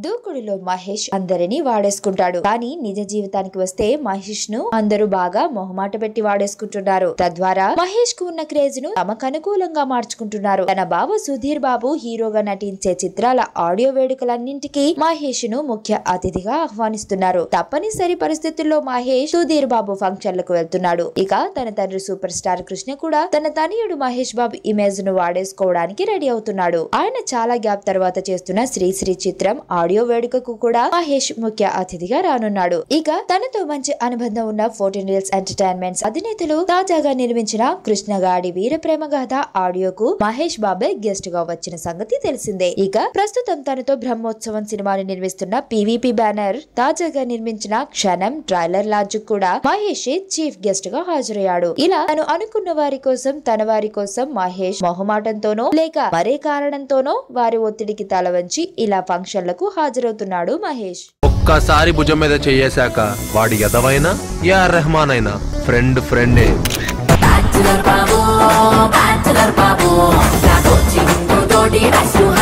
దూకుడులో మహేష్ అందరినీ వాడేసుకుంటాడు కానీ నిజ జీవితానికి వస్తే మహేష్ ను అందరూ బాగా మొహమాట పెట్టి వాడేసుకుంటున్నారు తద్వారా మహేష్ కు ఉన్న క్రేజ్ ను తమకు అనుకూలంగా మార్చుకుంటున్నారు తన బావ సుధీర్ బాబు హీరోగా నటించే చిత్రాల ఆడియో వేడుకలన్నింటికీ మహేష్ ను ముఖ్య అతిథిగా ఆహ్వానిస్తున్నారు తప్పనిసరి పరిస్థితుల్లో మహేష్ సుధీర్ బాబు ఫంక్షన్లకు వెళ్తున్నాడు ఇక తన తండ్రి సూపర్ స్టార్ కృష్ణ కూడా తన తనయుడు మహేష్ బాబు ఇమేజ్ ను వాడేసుకోవడానికి రెడీ అవుతున్నాడు ఆయన చాలా గ్యాప్ తర్వాత చేస్తున్న శ్రీశ్రీ చిత్రం ఆడియో వేడుకకు కూడా మహేష్ ముఖ్య అతిథిగా రానున్నాడు ఇక తనతో మంచి అనుబంధం ఉన్న ఫోర్టీన్ రీల్స్ ఎంటర్టైన్మెంట్స్ అధినేతలు తాజాగా నిర్మించిన కృష్ణగాడి వీర ప్రేమ గాథ ఆడియోకు మహేష్ బాబే గెస్ట్ గా వచ్చిన సంగతి తెలిసిందే ఇక ప్రస్తుతం తనతో బ్రహ్మోత్సవం సినిమాని నిర్మిస్తున్న పీవీపీ బ్యానర్ తాజాగా నిర్మించిన క్షణం ట్రైలర్ లాడ్జ్ కూడా మహేష్ చీఫ్ గెస్ట్ గా హాజరయ్యాడు ఇలా తను అనుకున్న వారి కోసం తన వారి కోసం మహేష్ మొహమాటంతోనో లేక మరే కారణంతోనో వారి ఒత్తిడికి తల వంచి ఇలా ఫంక్షన్లకు హాజరవుతున్నాడు మహేష్ ఒక్కసారి భుజం మీద చెయ్యేశాక వాడి ఎదవైనా యా రెహమాన్ అయినా ఫ్రెండ్ ఫ్రెండే బ్యాచులర్ బాబు బ్యాచులర్ బాబు నా కోచింగ్ తోటి రష్యు